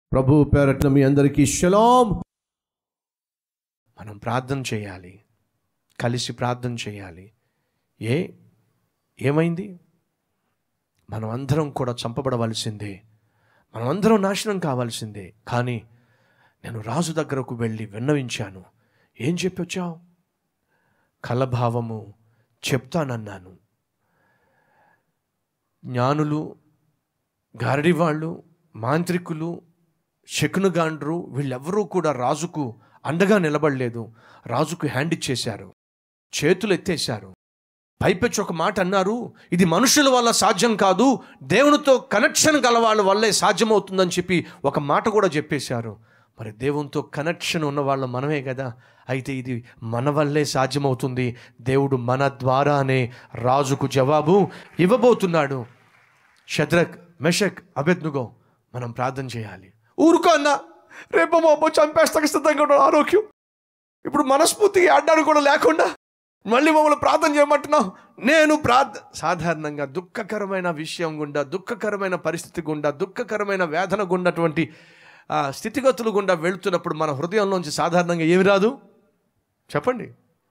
ప్రభు పేరట్న మీ అందరికీ షలాం మనం ప్రార్థన చేయాలి కలిసి ప్రార్థన చేయాలి ఏ ఏమైంది మనం అందరం కూడా చంపబడవలసిందే మనం అందరం నాశనం కావాల్సిందే కానీ నేను రాజు దగ్గరకు వెళ్ళి విన్నవించాను ఏం చెప్పి వచ్చావు కలభావము చెప్తానన్నాను జ్ఞానులు గారడివాళ్ళు మాంత్రికులు శకునుగాండ్రు వీళ్ళెవ్వరూ కూడా రాజుకు అండగా నిలబడలేదు రాజుకు హ్యాండ్ ఇచ్చేశారు చేతులు ఎత్తేశారు పైపెచ్చి ఒక మాట అన్నారు ఇది మనుషుల వల్ల సాధ్యం కాదు దేవునితో కనెక్షన్ గల వాళ్ళ వల్లే సాధ్యమవుతుందని చెప్పి ఒక మాట కూడా చెప్పేశారు మరి దేవునితో కనెక్షన్ ఉన్న వాళ్ళ మనమే కదా అయితే ఇది మన వల్లే సాధ్యమవుతుంది దేవుడు మన ద్వారానే రాజుకు జవాబు ఇవ్వబోతున్నాడు షద్రక్ మెషక్ అభెద్నుగో మనం ప్రార్థన చేయాలి ఊరుకో అన్న రేపు మాపో చంపేస్తాక సిద్ధంగా ఉన్నాడు ఆరోగ్యం ఇప్పుడు మనస్ఫూర్తిగా ఆడడానికి కూడా లేకుండా మళ్ళీ మమ్మల్ని ప్రార్థన చేయమంటున్నావు నేను ప్రార్థ సాధారణంగా దుఃఖకరమైన విషయం గుండా దుఃఖకరమైన పరిస్థితి గుండా దుఃఖకరమైన వేదన గుండటువంటి ఆ, స్థితిగతులు గుండా వెళుతున్నప్పుడు మన హృదయంలోంచి సాధారణంగా ఏమి రాదు చెప్పండి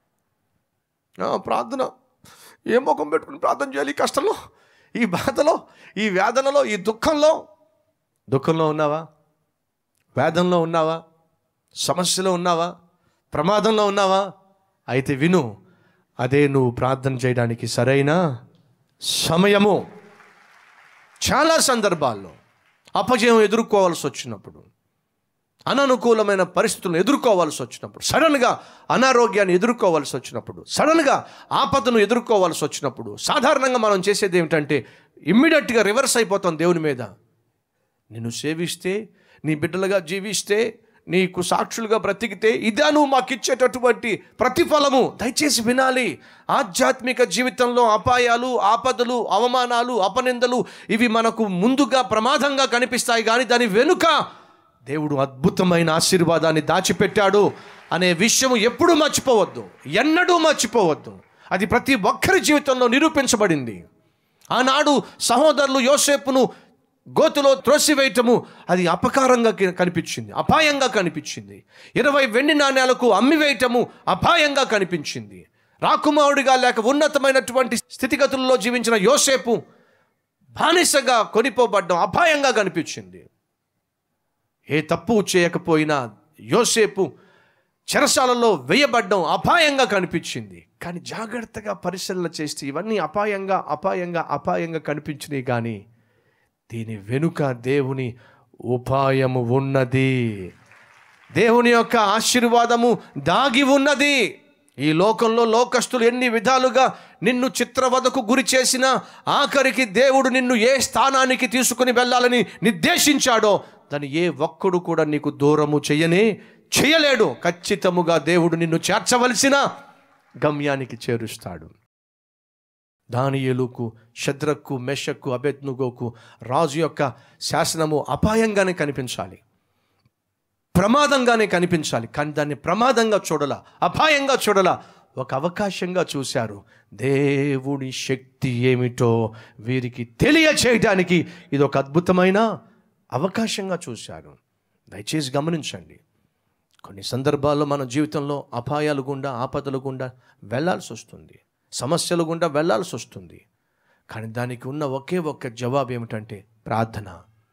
ఆ, ప్రార్థన ఏ ముఖం పెట్టుకుని ప్రార్థన చేయాలి ఈ కష్టంలో ఈ బాధలో ఈ వేదనలో ఈ దుఃఖంలో దుఃఖంలో ఉన్నావా వేదనలో ఉన్నావా సమస్యలో ఉన్నావా ప్రమాదంలో ఉన్నావా అయితే విను అదే నువ్వు ప్రార్థన చేయడానికి సరైన సమయము చాలా సందర్భాల్లో అపజయం ఎదుర్కోవాల్సి వచ్చినప్పుడు అననుకూలమైన పరిస్థితులను ఎదుర్కోవాల్సి వచ్చినప్పుడు సడన్గా అనారోగ్యాన్ని ఎదుర్కోవాల్సి వచ్చినప్పుడు సడన్గా ఆపదను ఎదుర్కోవాల్సి వచ్చినప్పుడు సాధారణంగా మనం చేసేది ఏమిటంటే ఇమ్మీడియట్గా రివర్స్ అయిపోతాం దేవుని మీద నిన్ను సేవిస్తే నీ బిడ్డలుగా జీవిస్తే నీకు సాక్షులుగా బ్రతికితే ఇదా నువ్వు మాకు ఇచ్చేటటువంటి ప్రతిఫలము దయచేసి వినాలి ఆధ్యాత్మిక జీవితంలో అపాయాలు ఆపదలు అవమానాలు అపనిందలు ఇవి మనకు ముందుగా ప్రమాదంగా కనిపిస్తాయి కానీ దాని వెనుక దేవుడు అద్భుతమైన ఆశీర్వాదాన్ని దాచిపెట్టాడు అనే విషయం ఎప్పుడూ మర్చిపోవద్దు ఎన్నడూ మర్చిపోవద్దు అది ప్రతి ఒక్కరి జీవితంలో నిరూపించబడింది ఆనాడు సహోదరులు యోసేపును గోతులో త్రోసివేయటము అది అపకారంగా కి- కనిపించింది అపాయంగా కనిపించింది ఇరవై వెండి నాణ్యాలకు అమ్మివేయటము అపాయంగా కనిపించింది రాకుమారుడిగా లేక ఉన్నతమైనటువంటి స్థితిగతుల్లో జీవించిన యోసేపు బానిసగా కొనిపోబడ్డం అపాయంగా కనిపించింది ఏ తప్పు చేయకపోయినా యోసేపు చెరసాలలో వేయబడ్డం అపాయంగా కనిపించింది కానీ జాగ్రత్తగా పరిశీలన చేస్తే ఇవన్నీ అపాయంగా అపాయంగా అపాయంగా కనిపించినాయి కానీ దీని వెనుక దేవుని ఉపాయము ఉన్నది దేవుని యొక్క ఆశీర్వాదము దాగి ఉన్నది ఈ లోకంలో లోకస్తులు ఎన్ని విధాలుగా నిన్ను చిత్రవదకు గురి చేసినా ఆఖరికి దేవుడు నిన్ను ఏ స్థానానికి తీసుకుని వెళ్ళాలని నిర్దేశించాడో దాన్ని ఏ ఒక్కడు కూడా నీకు దూరము చేయనే చేయలేడు ఖచ్చితముగా దేవుడు నిన్ను చేర్చవలసిన గమ్యానికి చేరుస్తాడు దానియేలుకు షద్రకు మెషక్కు అబెద్నుగోకు రాజు యొక్క శాసనము అపాయంగానే కనిపించాలి ప్రమాదంగానే కనిపించాలి కానీ దాన్ని ప్రమాదంగా చూడాల అపాయంగా చూడాల ఒక అవకాశంగా చూశారు దేవుని శక్తి ఏమిటో వీరికి తెలియచేయడానికి ఇది ఒక అద్భుతమైన అవకాశంగా చూశారు దయచేసి గమనించండి కొన్ని సందర్భాల్లో మన జీవితంలో అపాయాలు గుండా ఆపదల గుండా వెళ్ళాల్సి వస్తుంది సమస్యల గుండా వెళ్ళాల్సి వస్తుంది కానీ దానికి ఉన్న ఒకే ఒక్క జవాబు ఏమిటంటే ప్రార్థన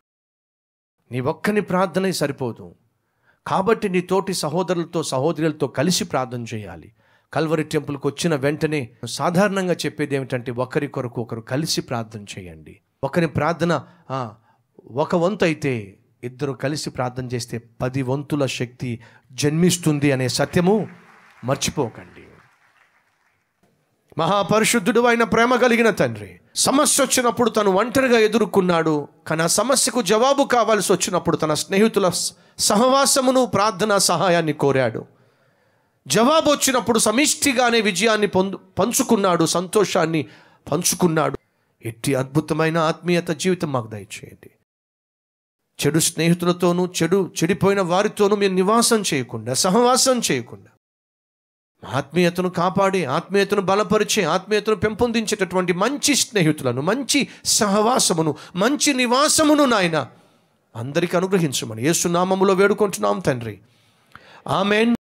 నీ ఒక్కని ప్రార్థనే సరిపోదు కాబట్టి నీ తోటి సహోదరులతో సహోదరులతో కలిసి ప్రార్థన చేయాలి కల్వరి టెంపుల్కి వచ్చిన వెంటనే సాధారణంగా చెప్పేది ఏమిటంటే ఒకరి కొరకు ఒకరు కలిసి ప్రార్థన చేయండి ఒకరి ప్రార్థన ఆ, ఒక వంతు అయితే ఇద్దరు కలిసి ప్రార్థన చేస్తే పది వంతుల శక్తి జన్మిస్తుంది అనే సత్యము మర్చిపోకండి మహాపరిశుద్ధుడు అయిన ప్రేమ కలిగిన తండ్రి సమస్య వచ్చినప్పుడు తను ఒంటరిగా ఎదుర్కొన్నాడు కానీ ఆ సమస్యకు జవాబు కావాల్సి వచ్చినప్పుడు తన స్నేహితుల స- సహవాసమును ప్రార్థన సహాయాన్ని కోరాడు జవాబు వచ్చినప్పుడు సమిష్టిగానే విజయాన్ని పొందు పంచుకున్నాడు సంతోషాన్ని పంచుకున్నాడు ఎట్టి అద్భుతమైన ఆత్మీయత జీవితం మాకు దయచేయండి చెడు స్నేహితులతోనూ చెడు చెడిపోయిన వారితోనూ మీరు నివాసం చేయకుండా సహవాసం చేయకుండా ఆత్మీయతను కాపాడి ఆత్మీయతను బలపరిచే ఆత్మీయతను పెంపొందించేటటువంటి మంచి స్నేహితులను మంచి సహవాసమును మంచి నివాసమును నాయన అందరికీ అనుగ్రహించమని యేసునామములో వేడుకుంటున్నాం తండ్రి ఆమెన్